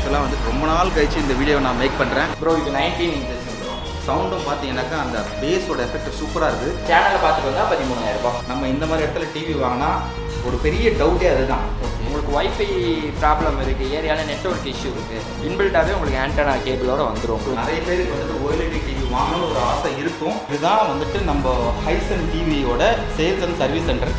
ஆக்சுவலாக வந்து ரொம்ப நாள் கழிச்சு இந்த வீடியோ நான் மேக் பண்ணுறேன் ப்ரோ இது நைன்டீன் இன்ச்சஸ் ப்ரோ சவுண்டும் பார்த்தீங்கன்னாக்கா அந்த பேஸோட எஃபெக்ட் சூப்பராக இருக்குது சேனலை பார்த்துட்டு வந்தால் பதிமூணாயிரம் ரூபாய் நம்ம இந்த மாதிரி இடத்துல டிவி வாங்கினா ஒரு பெரிய டவுட்டே அதுதான் உங்களுக்கு வைஃபை ப்ராப்ளம் இருக்குது ஏரியாவில் நெட்ஒர்க் இஷ்யூ இருக்குது இன்பில்ட்டாகவே உங்களுக்கு ஆண்டனா கேபிளோட வந்துடும் உங்களுக்கு நிறைய பேருக்கு வந்துட்டு ஓஎல்இடி டிவி வாங்கணும்னு ஒரு ஆசை இருக்கும் இதுதான் வந்துட்டு நம்ம ஹைசன் டிவியோட sales and service centre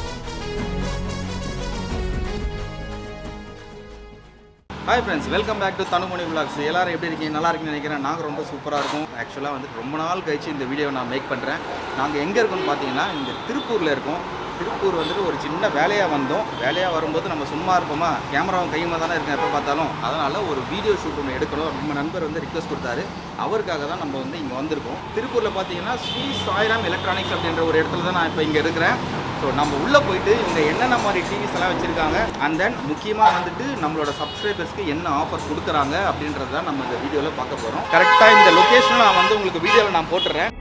hi friends welcome back to Thanumani vlogs எல்லாரும் எப்படி இருக்கீங்க நல்லா இருக்கீங்கன்னு நினைக்கிறேன் நாங்கள் ரொம்ப சூப்பராக இருக்கும் ஆக்சுவலாக வந்துட்டு ரொம்ப நாள் கழிச்சு இந்த வீடியோ நான் மேக் பண்ணுறேன் நாங்கள் எங்கே இருக்கோம்னு பார்த்தீங்கன்னா இங்கே திருப்பூரில் இருக்கோம் திருப்பூர் வந்துட்டு ஒரு சின்ன வேலையாக வந்தோம் வேலையாக வரும்போது நம்ம சும்மா இருப்போமா கேமராவும் கையுமா தானே இருக்கேன் எப்போ பார்த்தாலும் அதனால் ஒரு வீடியோ ஷூட் ஒன்று எடுக்கணும் நம்ம நண்பர் வந்து ரிக்வஸ்ட் கொடுத்தாரு அவருக்காக தான் நம்ம வந்து இங்கே வந்திருக்கோம் திருப்பூரில் பார்த்தீங்கன்னா ஸ்ரீ சாய்ராம் எலக்ட்ரானிக்ஸ் அப்படின்ற ஒரு இடத்துல தான் நான் இப்போ இங்கே இருக்கிறேன் ஸோ நம்ம உள்ளே போயிட்டு இவங்க என்னென்ன மாதிரி டிவிஸ் எல்லாம் வச்சுருக்காங்க அண்ட் தென் முக்கியமாக வந்துட்டு நம்மளோட சப்ஸ்கிரைபர்ஸ்க்கு என்ன ஆஃபர் கொடுக்குறாங்க அப்படின்றத தான் நம்ம இந்த வீடியோவில் பார்க்க போகிறோம் கரெக்டாக இந்த லொக்கேஷனில் நான் வந்து உங்களுக்கு வீடியோவில் நான் போட்டுறேன்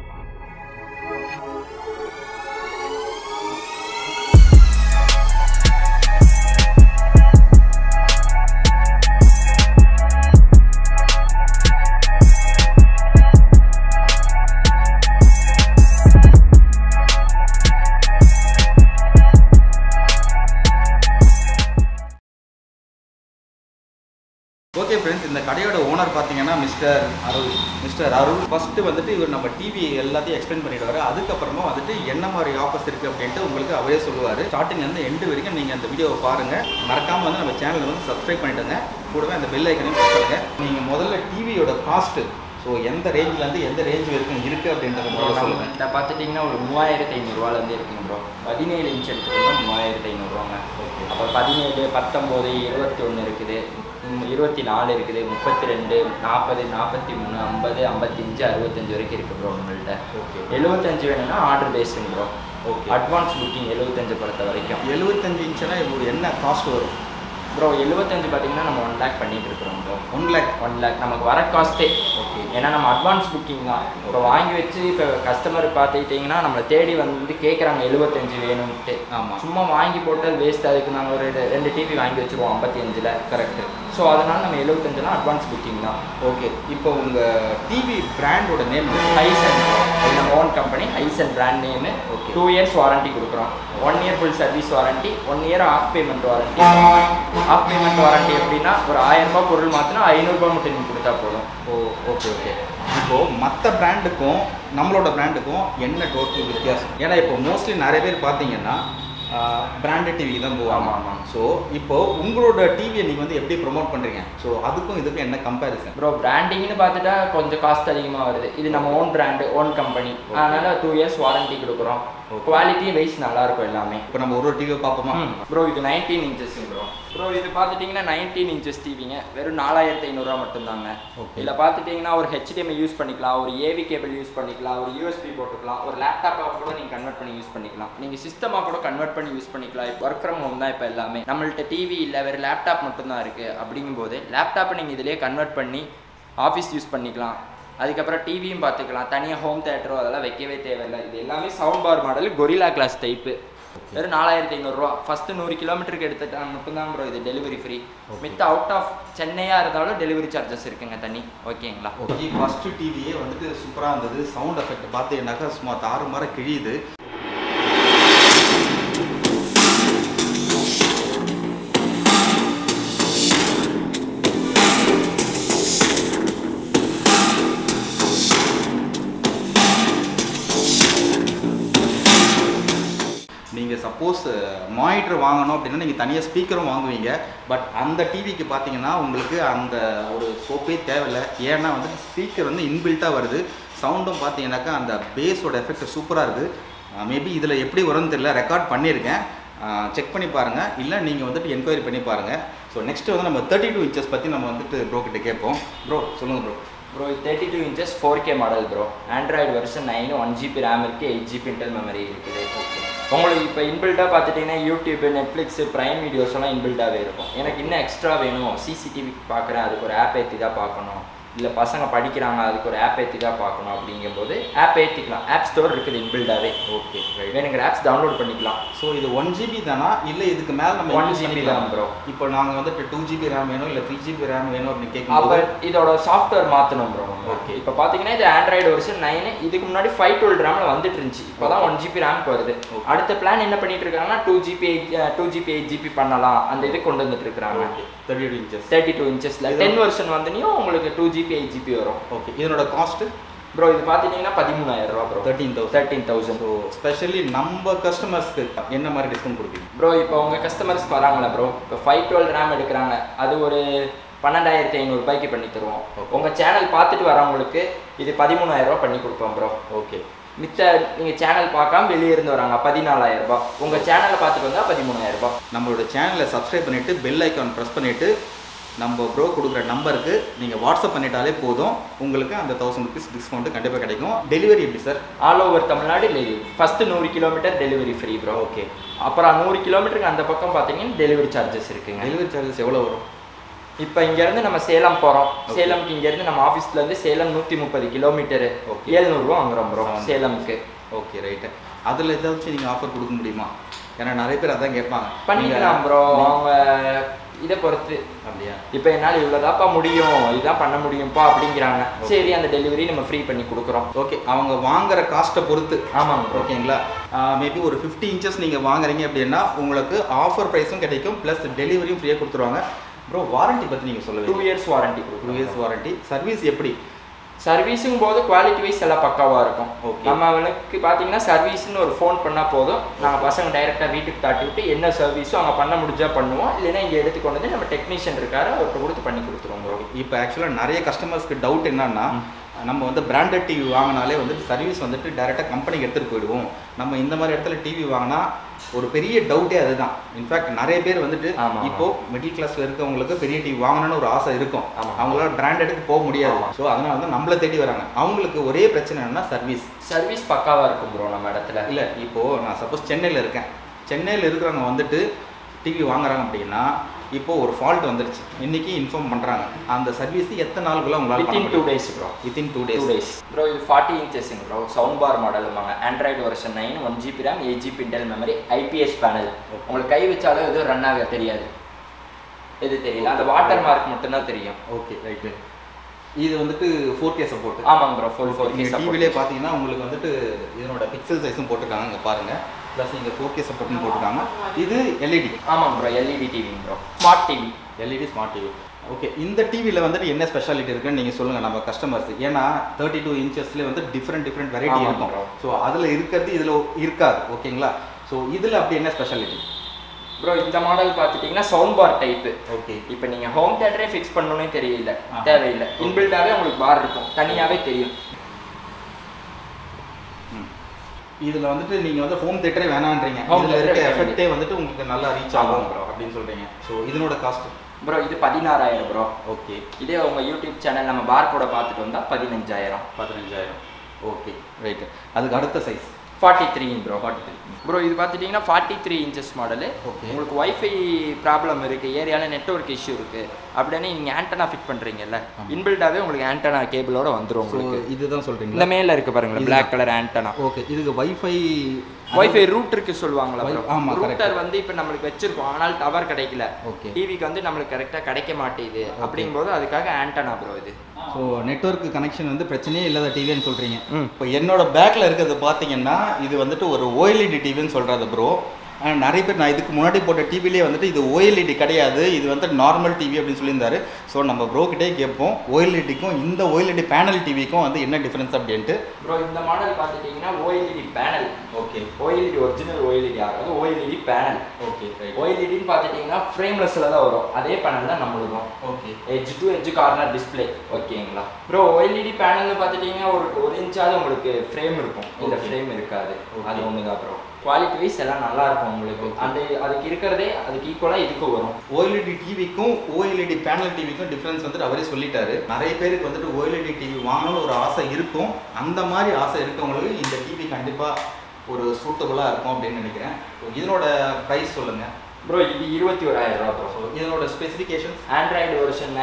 ஓகே ஃப்ரெண்ட்ஸ் இந்த கடையோட ஓனர் பார்த்தீங்கன்னா mister Arul mister Arul first வந்துட்டு இவர் நம்ம டிவி எல்லாத்தையும் எக்ஸ்பிளைன் பண்ணிடுவார் அதுக்கப்புறமா வந்துட்டு என்ன மாதிரி ஆஃபர்ஸ் இருக்குது அப்படின்ட்டு உங்களுக்கு அவரே சொல்லுவார் ஸ்டார்டிங்லேருந்து எண்டு வரைக்கும் நீங்கள் அந்த வீடியோவை பாருங்கள் மறக்காமல் வந்து நம்ம சேனலை வந்து சப்ஸ்கிரைப் பண்ணிட்டுங்க கூடவே அந்த பெல் ஐக்கனையும் ப்ரெஸ் பண்ணுங்கள் நீங்கள் முதல்ல டிவியோட காஸ்ட்டு ஸோ எந்த ரேஞ்சிலேருந்து எந்த ரேஞ்ச் வரைக்கும் இருக்குது அப்படின்றத முதல்ல சொல்லுங்கள் இதை பார்த்துட்டிங்கன்னா ஒரு மூவாயிரத்தி ஐநூறுரூவாலேருந்து இருக்குங்க ப்ரோ பதினேழு இன்ச் எடுத்துக்கிட்டோம்னா மூவாயிரத்தி ஐநூறுரூவாங்க அப்புறம் பதினேழு பத்தொம்போது இருபத்தி ஒன்று இருக்குது ம், இருபத்தி நாலு இருக்குது முப்பத்தி ரெண்டு நாற்பது நாற்பத்தி மூணு ஐம்பது ஐம்பத்தஞ்சு அறுபத்தஞ்சு வரைக்கும் இருக்குது ப்ரோ உங்கள்கிட்ட ஓகே எழுபத்தஞ்சு வேணும்னா ஆர்டர் பேஸுங்க ப்ரோ ஓகே அட்வான்ஸ் புக்கிங் எழுபத்தஞ்சு பொறுத்த வரைக்கும் எழுபத்தஞ்சு இன்ச்சுனா இப்போ என்ன காஸ்ட் வரும் ப்ரோ எழுபத்தஞ்சு பார்த்தீங்கன்னா நம்ம ஒன் லேக் பண்ணிட்டு இருக்கிறோம் bro one lakh one lakh நமக்கு வர காஸ்ட்டே ஓகே ஏன்னா நம்ம அட்வான்ஸ் புக்கிங் தான் இப்போ வாங்கி வச்சு இப்போ கஸ்டமர் பார்த்துக்கிட்டிங்கன்னா நம்மளை தேடி வந்து கேட்குறாங்க எழுபத்தஞ்சு வேணும்ட்டு ஆமாம் சும்மா வாங்கி போட்டு வேஸ்ட் அதுக்கு நாங்கள் ஒரு ரெ- ரெண்டு டிவி வாங்கி வச்சுருவோம் ஐம்பத்தி அஞ்சில் கரெக்ட் ஸோ அதனால் நம்ம எழுபத்தஞ்சுலாம் அட்வான்ஸ் புக்கிங் தான் ஓகே இப்போ உங்கள் டிவி பிராண்டோட நேம் ஹைசன் இது நம்ம own company Hysun brand name Okay. Two years warranty கொடுக்குறோம் one year full service warranty one year of payment warranty of payment warranty எப்படின்னா ஒரு ஆயிரம் ரூபாய் பொருள் மாற்றினா ஐநூறுரூபா மட்டும் நீங்கள் கொடுத்தா போதும் ஓ ஓகே ஓகே இப்போது மற்ற பிராண்டுக்கும் நம்மளோட பிராண்டுக்கும் என்ன டோட்டல் வித்தியாசம் ஏன்னா இப்போ மோஸ்ட்லி நிறைய பேர் பார்த்தீங்கன்னா பிராண்டட் டிவிக்கு தான் போவாங்க ஆமா, ஆமா. ஸோ இப்போ உங்களோட டிவியை நீங்கள் வந்து எப்படி ப்ரோமோட் பண்ணுறீங்க ஸோ அதுக்கும் இதுக்கும் என்ன கம்பேரிசன் ப்ரோ பிராண்டிங்னு பார்த்துட்டா கொஞ்சம் காஸ்ட் அதிகமாக வருது இது நம்ம ஓன் பிராண்டு ஓன் கம்பெனி அதனால டூ இயர்ஸ் வாரண்டி கொடுக்குறோம் Okay. குவாலிட்டி வைஸ் நல்லா இருக்கும் எல்லாமே இப்போ நம்ம ஒரு ஒரு டிவியை பார்ப்போமா ப்ரோ இது நைன்டீன் இன்ச்சஸ் ப்ரோ ப்ரோ இது பார்த்துட்டிங்கன்னா நைன்டீன் இன்ச்சஸ் டிவிங்க வெறும் நாலாயிரத்தி ஐநூறுரூவா மட்டும்தாங்க Okay. இதில் பார்த்துட்டிங்கன்னா ஒரு ஹெச்டிஎம்ஐ யூஸ் பண்ணிக்கலாம் ஒரு ஏவி கேபிள் யூஸ் பண்ணிக்கலாம் ஒரு யூஎஸ்பி போட்டுக்கலாம் ஒரு லேப்டாப்பாக கூட நீங்கள் கன்வெர்ட் பண்ணி யூஸ் பண்ணிக்கலாம் நீங்கள் சிஸ்டமாக கூட கன்வெர்ட் பண்ணி யூஸ் பண்ணிக்கலாம் இப்போ ஒர்க் ஃப்ரம் ஹோம் தான் இப்போ எல்லாமே நம்மள்ட்ட டிவி இல்லை வேறு லேப்டாப் மட்டும்தான் இருக்குது அப்படிங்கும்போது லேப்டாப்பை நீங்கள் இதிலேயே கன்வெர்ட் பண்ணி ஆஃபீஸ் யூஸ் பண்ணிக்கலாம் அதுக்கப்புறம் டிவியும் பார்த்துக்கலாம் தனியாக ஹோம் தேட்டரோ அதெல்லாம் வைக்கவே தேவையில்லை இது எல்லாமே sound bar model Gorilla Glass type வெறும் நாலாயிரத்தி ஐநூறுரூவா ஃபஸ்ட்டு நூறு கிலோமீட்டருக்கு எடுத்துட்டா மட்டும்தான் ப்ரோ இது டெலிவரி ஃப்ரீ மித்த அவுட் ஆஃப் சென்னையாக இருந்தாலும் டெலிவரி சார்ஜஸ் இருக்குங்க தனி ஓகேங்களா ஓகே ஃபஸ்ட்டு டிவியே வந்துட்டு சூப்பராக இருந்தது சவுண்ட் எஃபெக்ட் பார்த்தீங்கன்னாக்கா சும்மா தாறு மாற கிழியுது நீங்கள் சப்போஸ் மானிட்டர் வாங்கணும் அப்படின்னா நீங்கள் தனியாக ஸ்பீக்கரும் வாங்குவீங்க பட் அந்த டிவிக்கு பார்த்தீங்கன்னா உங்களுக்கு அந்த ஒரு ஸ்கோப்பே தேவையில்லை ஏன்னா வந்து ஸ்பீக்கர் வந்து இன்பில்ட்டாக வருது சவுண்டும் பார்த்தீங்கன்னாக்கா அந்த பேஸோட எஃபெக்ட் சூப்பராக இருக்குது மேபி இதில் எப்படி வரும்னு தெரியல ரெக்கார்ட் பண்ணியிருக்கேன் செக் பண்ணி பாருங்கள் இல்லை நீங்கள் வந்துட்டு என்கொயரி பண்ணி பாருங்கள் ஸோ நெக்ஸ்ட் வந்து நம்ம தேர்ட்டி டூ இன்ச்சஸ் பற்றி நம்ம வந்துட்டு ப்ரோ கிட்ட கேட்போம் ப்ரோ சொல்லுங்கள் ப்ரோ ப்ரோ இது thirty two inches four K model bro Android version nine one GB RAM இருக்குது எயிட் ஜிபி இன்டர் மெமரி இருக்குது உங்களுக்கு இப்போ இன்பில்ட்டாக பார்த்துட்டிங்கன்னா யூடியூப் நெட்ஃப்ளிக்ஸ் ப்ரைம் வீடியோஸ் எல்லாம் இன்பில்ட்டாகவே இருக்கும் எனக்கு இன்னும் எக்ஸ்ட்ரா வேணும் சிசிடிவி பார்க்குறேன் அதுக்கு ஒரு ஆப் ஏற்றி தான் பார்க்கணும் இல்லை பசங்க படிக்கிறாங்க அதுக்கு ஒரு ஆப் ஏற்றி தான் பார்க்கணும் அப்படிங்கும்போது ஆப் ஏற்றிக்கலாம் ஆப் ஸ்டோர் இருக்குது இன்பில்டாகவே ஓகே ரைட் வேணுங்கிற ஆப்ஸ் டவுன்லோட் பண்ணிக்கலாம் ஸோ இது ஒன் ஜிபி தானா இல்லை இதுக்கு மேலே நம்ம 1 use GB பண்ணிக்கலாம் தான் bro. இப்போ நாங்கள் வந்துட்டு டூ ஜிபி ரேம் வேணும் இல்லை த்ரீ ஜிபி ரேம் வேணும் அப்படின்னு அப்போ கேட்கும்போது இதோட சாஃப்ட்வேர் மாற்றணும் ப்ரோ Okay. இப்போ பார்த்தீங்கன்னா இது ஆண்ட்ராய்டு வருஷன் நைனு இதுக்கு முன்னாடி ஃபைவ் டுவெல் ரேமில் வந்துட்டு இருந்துச்சு இப்போ தான் ஒன் ஜிபி ரேம்க்கு வருது Okay. அடுத்த பிளான் என்ன பண்ணிட்டு இருக்காங்கன்னா two GB eight two GB eight GB பண்ணலாம் அந்த இது கொண்டு வந்துட்டு இருக்காங்க okay thirty eight inches thirty two இன்ச்சஸில் இது- டென் வருஷன் வந்துனியும் உங்களுக்கு டூ ஜிபி எயிட் ஜிபி வரும் ஓகே இதனோட காஸ்ட்டு ப்ரோ இது பார்த்துட்டீங்கன்னா பதிமூணாயிரம் ரூபா bro thirteen thousand thirteen thousand so specially நம்ம கஸ்டமர்ஸ்க்கு என்ன மாதிரி டிஸ்கவுண்ட் கொடுப்பீங்க ப்ரோ இப்போ உங்கள் கஸ்டமர்ஸ் வராங்களா ப்ரோ இப்போ ஃபைவ் டுவெல் ரேம் எடுக்கிறாங்க அது ஒரு பன்னெண்டாயிரத்தி ஐநூறுபாய்க்கு பண்ணி தருவோம் Okay. உங்கள் சேனல் பார்த்துட்டு வரவங்களுக்கு இது பதிமூணாயிரம் ரூபாய் பண்ணி கொடுப்போம் ப்ரோ ஓகே மித்த நீங்கள் சேனல் பார்க்காம வெளியே இருந்து வராங்க பதினாலாயிரம் ரூபாய் உங்கள் சேனலை பார்த்துட்டு வந்தால் பதிமூணாயிரம் ரூபாய் நம்மளோட சேனலை சப்ஸ்கிரைப் பண்ணிவிட்டு பெல் ஐக்கான் ப்ரெஸ் பண்ணிவிட்டு நம்ம ப்ரோ கொடுக்குற நம்பருக்கு நீங்கள் வாட்ஸ்அப் பண்ணிட்டாலே போதும் உங்களுக்கு அந்த தௌசண்ட் ருபீஸ் டிஸ்கவுண்ட் கண்டிப்பாக கிடைக்கும் டெலிவரி எப்படி sir all over Tamil Nadu delivery first நூறு kilometre delivery free bro okay அப்புறம் நூறு கிலோமீட்டருக்கு அந்த பக்கம் பார்த்தீங்கன்னா டெலிவரி சார்ஜஸ் இருக்குங்க டெலிவரி சார்ஜஸ் எவ்வளோ வரும் இப்போ இங்கேருந்து நம்ம சேலம் போகிறோம் சேலம்க்கு இங்கேருந்து நம்ம ஆஃபீஸ்லேருந்து சேலம் நூற்றி முப்பது கிலோமீட்டரு Okay. ஏழ்நூறுவா வாங்குறோம் ப்ரோ Seven. சேலம்க்கு ஓகே ரைட்டு அதில் ஏதாச்சும் நீங்கள் ஆஃபர் கொடுக்க முடியுமா ஏன்னா நிறைய பேர் அதான் கேட்பாங்க பண்ணிக்கலாம் நீங்க- ப்ரோ நீ- அவங்க இதை பொறுத்து அப்படியா இப்போ என்னால் இவ்வளோதாப்பா முடியும் இதுதான் பண்ண முடியும்ப்பா அப்படிங்கிறாங்க சரி அந்த டெலிவரி நம்ம ஃப்ரீ பண்ணி கொடுக்குறோம் ஓகே அவங்க வாங்குற காஸ்ட்டை பொறுத்து ஆமாங்க ப்ரோ ஓகேங்களா மேபி ஒரு ஃபிஃப்டி இன்ச்சஸ் நீங்கள் வாங்குறீங்க அப்படின்னா உங்களுக்கு ஆஃபர் ப்ரைஸும் கிடைக்கும் ப்ளஸ் டெலிவரியும் ஃப்ரீயாக கொடுத்துருவாங்க ப்ரோ வாரண்டி பற்றி நீங்கள் டூ சொல்லுவீங்க இயர்ஸ் வாரண்டி டூ கொடுக்குறோம் இயர்ஸ் வாரண்டி சர்வீஸ் எப்படி சர்வீஸும் போது குவாலிட்டி வைஸ் எல்லாம் பக்காவாக இருக்கும் Okay. நம்ம அவனுக்கு பார்த்தீங்கன்னா சர்வீஸ்னு ஒரு ஃபோன் பண்ணால் போதும் நாங்கள் பசங்க டைரெக்டாக வீட்டுக்கு தாட்டி விட்டு என்ன சர்வீஸோ அவங்க பண்ண முடிஞ்சா பண்ணுவோம் இல்லைன்னா இங்கே எடுத்து கொண்டு வந்து நம்ம டெக்னீஷியன் இருக்காரு அவர்கிட்ட கொடுத்து பண்ணி கொடுத்துருவோம் bro. இப்போ ஆக்சுவலாக நிறைய கஸ்டமர்ஸ்க்கு டவுட் என்னன்னா நம்ம வந்து பிராண்டட் டிவி வாங்கினாலே வந்துட்டு சர்வீஸ் வந்துட்டு டேரெக்டாக கம்பெனிக்கு எடுத்துகிட்டு போயிடுவோம் நம்ம இந்த மாதிரி இடத்துல டிவி வாங்கினா ஒரு பெரிய டவுட்டே அதுதான் இன்ஃபேக்ட் நிறைய பேர் வந்துட்டு ஆமா. இப்போ மிடில் கிளாஸ்ல இருக்கவங்களுக்கு பெரிய டிவி வாங்கணும்னு ஒரு ஆசை இருக்கும் ஆமா. அவங்களால பிராண்டடுக்கு போக முடியாது ஆமா. ஸோ அதனால வந்து நம்மளை தேடி வராங்க அவங்களுக்கு ஒரே பிரச்சனை என்னன்னா சர்வீஸ் சர்வீஸ் பக்காவாக இருக்கும் ப்ரோ நம்ம இடத்துல இல்லை இப்போ நான் சப்போஸ் சென்னையில் இருக்கேன் சென்னையில் இருக்கிறவங்க வந்துட்டு டிவி வாங்குறாங்க அப்படின்னா இப்போ ஒரு ஃபால்ட் வந்துருச்சு இன்னைக்கு இன்ஃபார்ம் பண்ணுறாங்க அந்த சர்வீஸ் எத்தனை நாளுக்குள்ள உங்களால் within two days bro within two two days days bro இது ஃபார்ட்டி இன்ச்சஸ்ங்க ப்ரோ சவுண்ட் பார் மாடலுமாங்க Android version nine one GB RAM eight GB Intel memory IPS panel உங்களுக்கு கை வச்சாலும் எதுவும் ரன் ஆக தெரியாது எது தெரியல அந்த வாட்டர் மார்க் மட்டும்தான் தெரியும் ஓகே ரைட்டு இது வந்துட்டு ஃபோர் கே சப்போர்ட் ஆமாங்க ப்ரோ ஃபுல் ஃபோர் நீங்கள் டிவிலே பார்த்தீங்கன்னா உங்களுக்கு வந்துட்டு இதனோட பிக்சல் சைஸும் போட்டிருக்காங்க இங்கே பாருங்கள் ப்ளஸ் இங்கே ஃபோர் கே சப்போர்ட்னு போட்டிருக்காங்க இது எல்இடி ஆமாங்க ப்ரோ எல்இடி டிவிங்க bro smart TV LED smart TV okay இந்த டிவியில் வந்துட்டு என்ன ஸ்பெஷாலிட்டி இருக்குன்னு நீங்கள் சொல்லுங்கள் நம்ம கஸ்டமர்ஸ் ஏன்னா தேர்ட்டி டூ இன்ச்சஸ்லேயே வந்து டிஃப்ரெண்ட் டிஃப்ரெண்ட் வெரைட்டி ஆமாம் இருக்கும் bro. ஸோ அதில் இருக்கிறது இதில் இருக்காது ஓகேங்களா ஸோ இதில் அப்படி என்ன ஸ்பெஷாலிட்டி ப்ரோ இந்த மாடல் பார்த்துட்டிங்கன்னா சவுண்ட் பார் டைப்பு ஓகே இப்போ நீங்கள் ஹோம் தேட்டரே ஃபிக்ஸ் பண்ணணும்னே தெரியல ஆஹா. தேவையில்லை இன்பில்டாகவே உங்களுக்கு பார் இருக்கும் தனியாகவே தெரியும் இதில் வந்துட்டு நீங்கள் வந்து ஹோம் தேட்டரே வேணான்றீங்க Home இதில் theatre இருக்க வேணாம். எஃபெக்டே வந்துட்டு உங்களுக்கு நல்லா ரீச் ஆமாம் ஆகும் bro. அப்படின்னு சொல்கிறீங்க ஸோ இதனோட காஸ்ட் ப்ரோ இது பதினாறாயிரம் ப்ரோ ஓகே இதே உங்கள் யூடியூப் சேனல் நம்ம பார் கூட பார்த்துட்டு வந்தால் பதினஞ்சாயிரம் பதினஞ்சாயிரம் ஓகே ரைட்டு அதுக்கு அடுத்த size forty three bro forty three bro இது பார்த்துட்டிங்கன்னா forty three inches model Okay. உங்களுக்கு ஒய்ஃபை ப்ராப்ளம் இருக்குது ஏரியாவில் நெட்ஒர்க் இஷ்யூ இருக்குது அப்படின்னு நீங்கள் ஆண்டனா ஃபிட் பண்ணுறீங்கல்ல இன்பில்டாகவே உங்களுக்கு ஆண்டனா கேபிளோட வந்துடும் ஸோ உங்களுக்கு இதுதான் இந்த சொல்கிறீங்களா மேலே இருக்குது பாருங்களேன் பிளாக் கலர் ஆண்டனா ஓகே இதுக்கு வைஃபை ஒய்ஃபை ரூட்டருக்கு சொல்லுவாங்களா Wi- ப்ரோ ஆமா, correct. ரூட்டர் வந்து இப்போ நம்மளுக்கு வச்சிருக்கோம் ஆனால் டவர் கிடைக்கல ஓகே டிவிக்கு வந்து நம்மளுக்கு கரெக்டாக கிடைக்க மாட்டேங்குது அப்படிங்கும்போது அதுக்காக ஆண்டனா ப்ரோ இது ஸோ நெட்வொர்க் கனெக்ஷன் வந்து பிரச்சனையே இல்லாத டிவின்னு சொல்கிறீங்க ம். இப்போ என்னோட பேக்கில் இருக்கிறது பார்த்தீங்கன்னா இது வந்துட்டு ஒரு ஓஎல்இடி டிவின்னு சொல்கிறது ப்ரோ நிறைய பேர் நான் இதுக்கு முன்னாடி போட்ட டிவிலே வந்துட்டு இது ஓஎல்இடி கிடையாது இது வந்து நார்மல் டிவி அப்படின்னு சொல்லியிருந்தாரு ஸோ நம்ம ப்ரோ கிட்டே கேட்போம் ஓஎல்இடிக்கும் இந்த ஓஎல்இடி பேனல் டிவிக்கும் வந்து என்ன டிஃப்ரென்ஸ் அப்படின்ட்டு ப்ரோ இந்த மாடல் பார்த்துட்டிங்கன்னா OLED panel okay OLED original OLED ஆகாது ஓஎல்இடி பேனல் ஓகே ரைட் ஓஎல்இடின்னு பார்த்துட்டிங்கன்னா ஃப்ரேம்லெஸ்ஸில் தான் வரும் அதே பேனல் தான் நம்மளுக்கும் okay edge to edge corner display ஓகேங்களா ப்ரோ ஓஎல்இடி பேனல்னு பார்த்துட்டிங்கன்னா ஒரு ஒரு இன்ச்சாவது உங்களுக்கு ஃப்ரேம் இருக்கும் இந்த Okay. ஃப்ரேம் இருக்காது Okay. அது ஒன்று தான் ப்ரோ குவாலிட்டி வைஸ் எல்லாம் நல்லா இருக்கும் உங்களுக்கு Okay. அந்த அதுக்கு இருக்கிறதே அதுக்கு ஈக்குவலாக இதுக்கும் வரும் ஓஎல்இடி டிவிக்கும் ஓஎல்இடி பேனல் டிவிக்கும் டிஃப்ரென்ஸ் வந்துட்டு அவரே சொல்லிட்டாரு நிறைய பேருக்கு வந்துட்டு ஓஎல்இடி டிவி வாங்கணும்னு ஒரு ஆசை இருக்கும் அந்த மாதிரி ஆசை இருக்கவங்களுக்கு இந்த டிவி கண்டிப்பாக ஒரு சூட்டபுளாக இருக்கும் அப்படின்னு நினைக்கிறேன் So, இதனோட ப்ரைஸ் சொல்லுங்கள் ப்ரோ இது இருபத்தி ஓராயிரம் ரூபா ப்ரோ ஸோ இதனோட specifications Android version nine one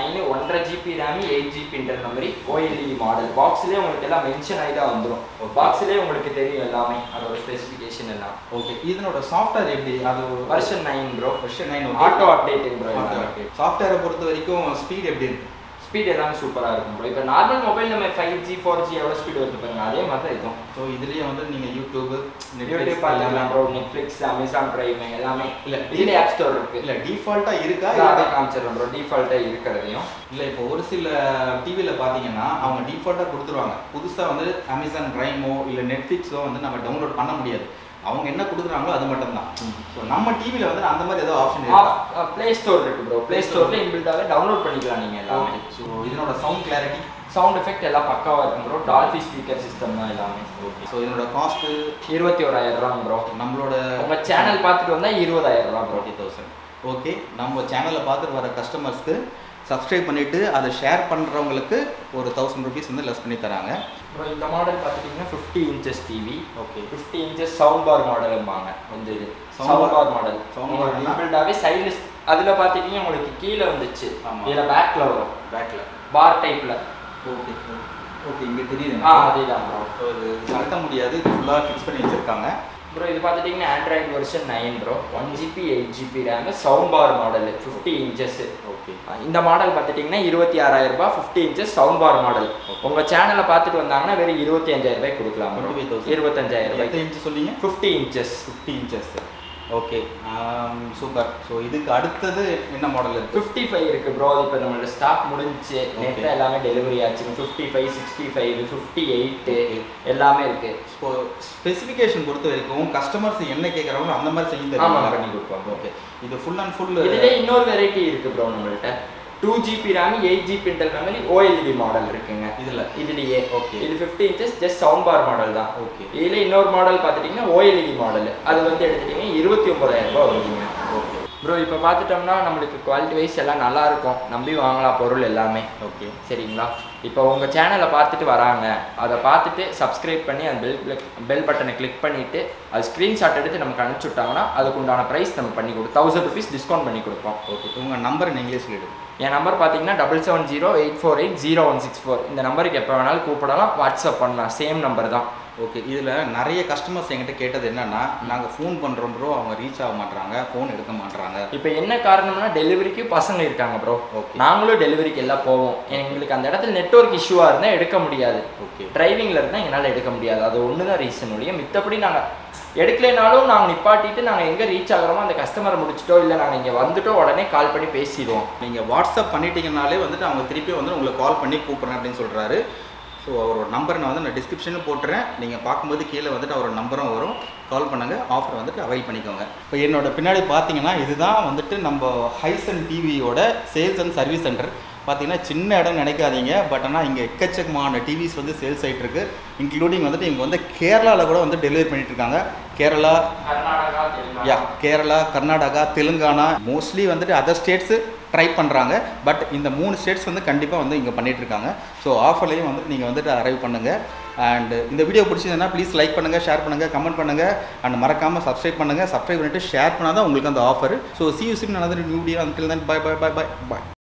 ஒன்றரை GB RAM eight GB inter memory OLED model பாக்ஸ்லேயே உங்களுக்கு எல்லாம் மென்ஷன் ஆகி தான் வந்துடும் பாக்ஸ்லேயே உங்களுக்கு தெரியும் எல்லாமே அதோட ஸ்பெசிஃபிகேஷன் எல்லாம் ஓகே இதனோட சாஃப்ட்வேர் எப்படி அது version nine bro version nine auto update bro சாஃப்ட்வேரை பொறுத்த வரைக்கும் ஸ்பீட் எப்படி இருக்கு ஸ்பீட் எல்லாமே சூப்பராக இருக்கும் ப்ரோ இப்போ நார்மல் மொபைல் நம்ம ஃபைவ் ஜி ஃபோர் ஜி எவ்வளோ ஸ்பீட் வருது பாருங்க அதே மாதிரி தான் இருக்கும் ஸோ இதுலயே வந்து நீங்க யூடியூப் யூடியூப் பார்த்துக்கலாம் ப்ரோ நெட்ஃப்ளிக்ஸ் அமேசான் பிரைம் எல்லாமே இல்ல, இதில் ஆப் ஸ்டோர் இருக்கு இல்ல டிஃபால்ட்டா இருக்கா நான் அதை காமிச்சிடுறேன் ப்ரோ டிஃபால்ட்டாக இருக்கிறதையும் இல்ல இப்போ ஒரு சில டிவில பாத்தீங்கன்னா அவங்க டிஃபால்ட்டா கொடுத்துருவாங்க புதுசா வந்து அமேசான் பிரைமோ இல்ல நெட்ஃபிளிக்ஸோ வந்து நம்ம டவுன்லோட் பண்ண முடியாது அவங்க என்ன கொடுக்குறாங்களோ அது மட்டும் தான் ஸோ நம்ம டிவில வந்து அந்த மாதிரி ஏதோ ஆப்ஷன் இருக்கா ப்ளே ஸ்டோர் இருக்கு ப்ரோ ப்ளே ஸ்டோர்ல இன்பில்டாவே டவுன்லோட் பண்ணிக்கலாம் நீங்க எல்லாமே ஸோ இதனோட சவுண்ட் கிளாரிட்டி சவுண்ட் எஃபெக்ட் எல்லாம் பக்காவா இருக்கும் ப்ரோ டால்பி ஸ்பீக்கர் சிஸ்டம் தான் எல்லாமே ஓகே ஸோ இதனோட காஸ்ட் இருபத்தி ஓராயிரம் ரூபா ப்ரோ நம்மளோட உங்க சேனல் பார்த்துட்டு வந்தா இருபதாயிரம் ரூபா ப்ரோ டுவெண்ட்டி தௌசண்ட் ஓகே நம்ம சேனலில் பார்த்துட்டு வர கஸ்டமர்ஸ்க்கு சப்ஸ்கிரைப் பண்ணிவிட்டு அதை ஷேர் பண்ணுறவங்களுக்கு ஒரு தௌசண்ட் ருபீஸ் வந்து லெஸ் பண்ணி தராங்க ப்ரோ இந்த மாடல் பார்த்துட்டிங்கன்னா fifty inches TV okay fifty inches sound bar மாடலும்பாங்க வந்து இது Sound sound bar- bar model sound bar னா? இன்பில்டாவே சைடு அதில் பார்த்துட்டீங்கன்னா உங்களுக்கு கீழே வந்துச்சு ஆமா. இதில் பேக்கில் வரும் பேக்கில் பார் டைப்பில் ஓகே ஓகே இங்கே தெரியுது ஆ அதேதான் ப்ரோ ஸோ இது கலட்ட முடியாது இது ஃபுல்லாக ஃபிக்ஸ் பண்ணி வச்சுருக்காங்க ப்ரோ இது பார்த்துட்டிங்கன்னா Android version nine bro one GB eight GB RAM sound bar model fifty inches okay இந்த மாடல் பார்த்துட்டிங்கன்னா இருபத்தி ஆறாயிரம் ரூபாய் fifty inches sound bar model உங்கள் சேனலை பார்த்துட்டு வந்தாங்கன்னா வெறும் இருபத்தி அஞ்சாயிரம் ரூபாய் கொடுக்கலாம் ப்ரோ 25,000. இருபத்தஞ்சாயிரம் எத்தனை ரூபாய் இன்ச்சு சொன்னீங்க fifty inches fifty inches okay super so இதுக்கு அடுத்தது என்ன மாடல் இருக்குது ஃபிஃப்டி ஃபைவ் இருக்கு ப்ரோ இப்போ நம்மளோட ஸ்டாக் முடிஞ்சுச்சு நேற்று எல்லாமே டெலிவரி ஆச்சு fifty five sixty five fifty eight எல்லாமே இருக்கு ஸோ ஸ்பெசிஃபிகேஷன் பொறுத்த வரைக்கும் கஸ்டமர்ஸ் என்ன கேட்குறாங்களோ அந்த மாதிரி செஞ்சு ஆமா தருவாங்க பண்ணி கொடுப்போம் ஓகே இது ஃபுல் அண்ட் ஃபுல் இதுல இன்னொரு வெரைட்டி இருக்கு ப்ரோ நம்மள்ட்ட two GB RAM eight GB inter memory OLED model இருக்குங்க இதில் இதுலயே Okay. இது fifty inches just sound bar model தான் ஓகே இதுல இன்னொரு மாடல் பார்த்துட்டிங்கன்னா ஓஎல்இடி மாடல் அது வந்து எடுத்துட்டீங்கன்னா இருபத்தி ஒன்பதாயிரம் ரூபாய் வருதுங்க ஓகே ப்ரோ இப்போ பார்த்துட்டோம்னா நம்மளுக்கு குவாலிட்டி வைஸ் எல்லாம் நல்லா இருக்கும் நம்பி வாங்கலாம் பொருள் எல்லாமே ஓகே சரிங்களா இப்போ உங்கள் சேனலை பார்த்துட்டு வராங்க அதை பார்த்துட்டு சப்ஸ்கிரைப் பண்ணி அந்த பெல் பெல் பட்டனை கிளிக் பண்ணிவிட்டு அது ஸ்க்ரீன்ஷாட் எடுத்து நமக்கு அனுப்பிச்சி விட்டாங்கன்னா அதுக்கு உண்டான ப்ரைஸ் நம்ம பண்ணி கொடுப்போம் தௌசண்ட் ருபீஸ் டிஸ்கவுண்ட் பண்ணி கொடுப்போம் ஓகே உங்கள் நம்பர் நீங்களே சொல்லிவிடுங்க என் நம்பர் பார்த்தீங்கன்னா double seven zero eight four eight zero one six four இந்த நம்பருக்கு எப்போ வேணாலும் கூப்பிடலாம் வாட்ஸ்அப் பண்ணலாம் சேம் நம்பர் தான் ஓகே இதில் நிறைய கஸ்டமர்ஸ் என்கிட்ட கேட்டது என்னன்னா நாங்கள் ஃபோன் பண்ணுறோம் ப்ரோ அவங்க ரீச் ஆக மாட்றாங்க ஃபோன் எடுக்க மாட்றாங்க இப்போ என்ன காரணம்னா டெலிவரிக்கு பசங்க இருக்காங்க ப்ரோ ஓகே நாங்களும் டெலிவரிக்கு எல்லாம் போவோம் எங்களுக்கு அந்த இடத்துல நெட்வொர்க் இஷ்யூவாக இருந்தால் எடுக்க முடியாது ஓகே டிரைவிங்கில் இருந்தால் எங்களால் எடுக்க முடியாது அது ஒன்று தான் ரீசன் ஒழிய மித்தபடி நாங்கள் எடுக்கலைனாலும் நாங்கள் நிப்பாட்டிட்டு நாங்கள் எங்கே ரீச் ஆகுறோமோ அந்த கஸ்டமரை முடிச்சிட்டோ இல்லை நாங்கள் இங்கே வந்துட்டோ உடனே கால் பண்ணி பேசிடுவோம் நீங்கள் வாட்ஸ்அப் பண்ணிட்டீங்கனாலே வந்துட்டு அவங்க திருப்பி வந்து உங்களுக்கு கால் பண்ணி கூப்பிட்றேன் அப்படின்னு சொல்கிறாரு ஸோ அவரோட நம்பரை நான் வந்து நான் டிஸ்கிரிப்ஷனில் போட்டுறேன் நீங்கள் பார்க்கும்போது கீழே வந்துட்டு அவரோட நம்பரும் வரும் கால் பண்ணுங்கள் ஆஃபர் வந்துட்டு அவைல் பண்ணிக்கோங்க இப்போ என்னோட பின்னாடி பார்த்தீங்கன்னா இதுதான் வந்துட்டு நம்ம ஹைசன் டிவியோட சேல்ஸ் அண்ட் சர்வீஸ் சென்டர் பார்த்தீங்கன்னா சின்ன இடம் நினைக்காதீங்க பட் ஆனால் இங்கே எக்கச்சக்கமான டிவிஸ் வந்து சேல்ஸ் ஆகிட்டு இருக்கு இன்க்ளூடிங் வந்துட்டு இவங்க வந்து கேரளாவில் கூட வந்து டெலிவரி பண்ணிட்டு இருக்காங்க கேரளா கர்நாடகா யா கேரளா கர்நாடகா தெலுங்கானா மோஸ்ட்லி வந்துட்டு அதர் ஸ்டேட்ஸு ட்ரை பண்ணுறாங்க பட் இந்த மூணு ஸ்டேட்ஸ் வந்து கண்டிப்பாக வந்து இங்கே பண்ணிட்டு இருக்காங்க ஸோ ஆஃபர்லையும் வந்துட்டு நீங்கள் வந்துட்டு அரைவ் பண்ணுங்கள் அண்ட் இந்த வீடியோ பிடிச்சதுன்னா ப்ளீஸ் லைக் பண்ணுங்கள் ஷேர் பண்ணுங்கள் கமெண்ட் பண்ணுங்கள் அண்ட் மறக்காமல் சப்ஸ்கிரைப் பண்ணுங்கள் சப்ஸ்கிரைப் பண்ணிட்டு ஷேர் பண்ணால் தான் உங்களுக்கு அந்த ஆஃபர் ஸோ சி யூ சிம் another new video until then bye bye bye bye bye